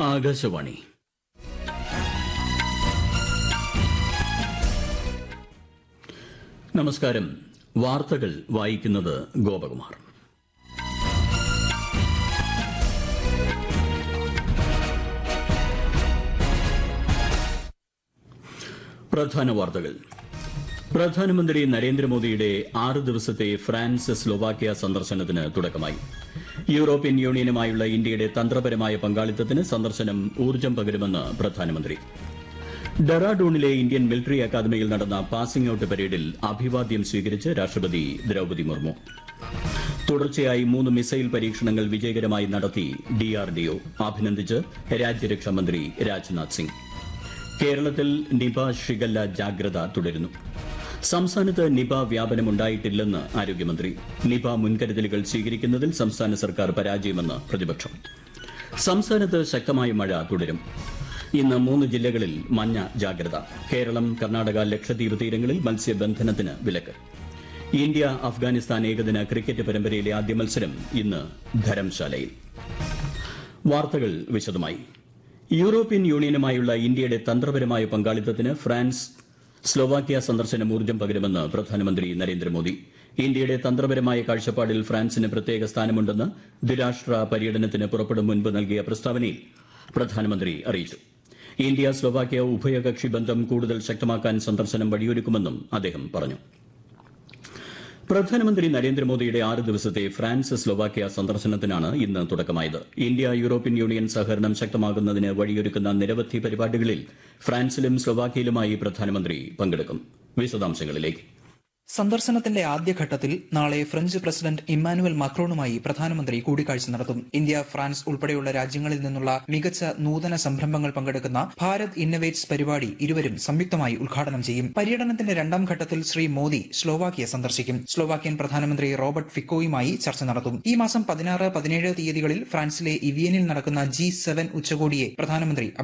ആകാശവാണി നമസ്കാരം വാർത്തകൾ വായിക്കുന്നത് ഗോപകുമാർ പ്രധാന വാർത്തകൾ പ്രധാനമന്ത്രി നരേന്ദ്രമോദിയുടെ ആറ് ദിവസത്തെ ഫ്രാൻസ് സ്ലൊവാക്യ സന്ദർശനത്തിന് തുടക്കമായി യൂറോപ്യൻ യൂണിയനുമായുള്ള ഇന്ത്യയുടെ തന്ത്രപരമായ പങ്കാളിത്തത്തിന് സന്ദർശനം ഊർജ്ജം പകരുമെന്ന് പ്രധാനമന്ത്രി ഡെറാഡൂണിലെ ഇന്ത്യൻ മിലിറ്ററി അക്കാദമിയിൽ നടന്ന പാസിംഗ് ഔട്ട് പരേഡിൽ അഭിവാദ്യം സ്വീകരിച്ച് രാഷ്ട്രപതി ദ്രൌപദി മുർമു തുടർച്ചയായി മൂന്ന് മിസൈൽ പരീക്ഷണങ്ങൾ വിജയകരമായി നടത്തി ഡിആർഡിഒ അഭിനന്ദിച്ച് രാജ്യരക്ഷാമന്ത്രി രാജ്നാഥ് സിംഗ് കേരളത്തിൽ നിപ ഷിഗല്ല ജാഗ്രത തുടരുന്നു സംസ്ഥാനത്ത് നിപ വ്യാപനമുണ്ടായിട്ടില്ലെന്ന് ആരോഗ്യമന്ത്രി നിപ മുൻകരുതലുകൾ സ്വീകരിക്കുന്നതിൽ സംസ്ഥാന സർക്കാർ പരാജയമെന്ന് പ്രതിപക്ഷം സംസ്ഥാനത്ത് ശക്തമായ മഴ തുടരും ഇന്ന് മൂന്ന് ജില്ലകളിൽ മഞ്ഞ ജാഗ്രത കേരളം കർണാടക ലക്ഷദ്വീപ് തീരങ്ങളിൽ മത്സ്യബന്ധനത്തിന് വിലക്ക് ഇന്ത്യ അഫ്ഗാനിസ്ഥാൻ ഏകദിന ക്രിക്കറ്റ് പരമ്പരയിലെ ആദ്യ മത്സരം ഇന്ന് ധരംശാലയിൽ വാർത്തകൾ വിശദമായി യൂറോപ്യൻ യൂണിയനുമായുള്ള ഇന്ത്യയുടെ തന്ത്രപരമായ പങ്കാളിത്തത്തിന് ഫ്രാൻസ് സ്ലൊവാക്യ സന്ദർശനം ഊർജ്ജം പകരുമെന്ന് പ്രധാനമന്ത്രി നരേന്ദ്രമോദി ഇന്ത്യയുടെ തന്ത്രപരമായ കാഴ്ചപ്പാടിൽ ഫ്രാൻസിന് പ്രത്യേക സ്ഥാനമുണ്ടെന്ന് ദ്വിരാഷ്ട്ര പര്യടനത്തിന് പുറപ്പെടും മുൻപ് നൽകിയ പ്രസ്താവനയിൽ പ്രധാനമന്ത്രി അറിയിച്ചു ഇന്ത്യ സ്ലൊവാക്യ ഉഭയകക്ഷി ബന്ധം കൂടുതൽ ശക്തമാക്കാൻ സന്ദർശനം വഴിയൊരുക്കുമെന്നും അദ്ദേഹം പറഞ്ഞു പ്രധാനമന്ത്രി നരേന്ദ്രമോദിയുടെ ആറ് ദിവസത്തെ ഫ്രാൻസ് സ്ലൊവാക്യ സന്ദർശനത്തിനാണ് ഇന്ന് തുടക്കമായത് ഇന്ത്യ യൂറോപ്യൻ യൂണിയൻ സഹകരണം ശക്തമാകുന്നതിന് വഴിയൊരുക്കുന്ന നിരവധി പരിപാടികളിൽ ഫ്രാൻസിലും സ്ലൊവാക്യയിലുമായി പ്രധാനമന്ത്രി പങ്കെടുക്കും വിശദാംശങ്ങളിലേക്ക് സന്ദർശനത്തിന്റെ ആദ്യഘട്ടത്തിൽ നാളെ ഫ്രഞ്ച് പ്രസിഡന്റ് ഇമ്മാനുവൽ മാക്രോണുമായി പ്രധാനമന്ത്രി കൂടിക്കാഴ്ച നടത്തും ഇന്ത്യ ഫ്രാൻസ് ഉൾപ്പെടെയുള്ള രാജ്യങ്ങളിൽ നിന്നുള്ള മികച്ച നൂതന സംരംഭങ്ങൾ പങ്കെടുക്കുന്ന ഭാരത് ഇന്നവേറ്റ്സ് പരിപാടി ഇരുവരും സംയുക്തമായി ഉദ്ഘാടനം ചെയ്യും പര്യടനത്തിന്റെ രണ്ടാം ഘട്ടത്തിൽ ശ്രീ മോദി സ്ലോവാക്യ സന്ദർശിക്കും സ്ലോവാക്യൻ പ്രധാനമന്ത്രി റോബർട്ട് ഫിക്കോയുമായി ചർച്ച നടത്തും ഈ മാസം പതിനാറ് പതിനേഴ് തീയതികളിൽ ഫ്രാൻസിലെ ഇവിയനിൽ നടക്കുന്ന ജി സെവൻ ഉച്ചകോടിയെ പ്രധാനമന്ത്രി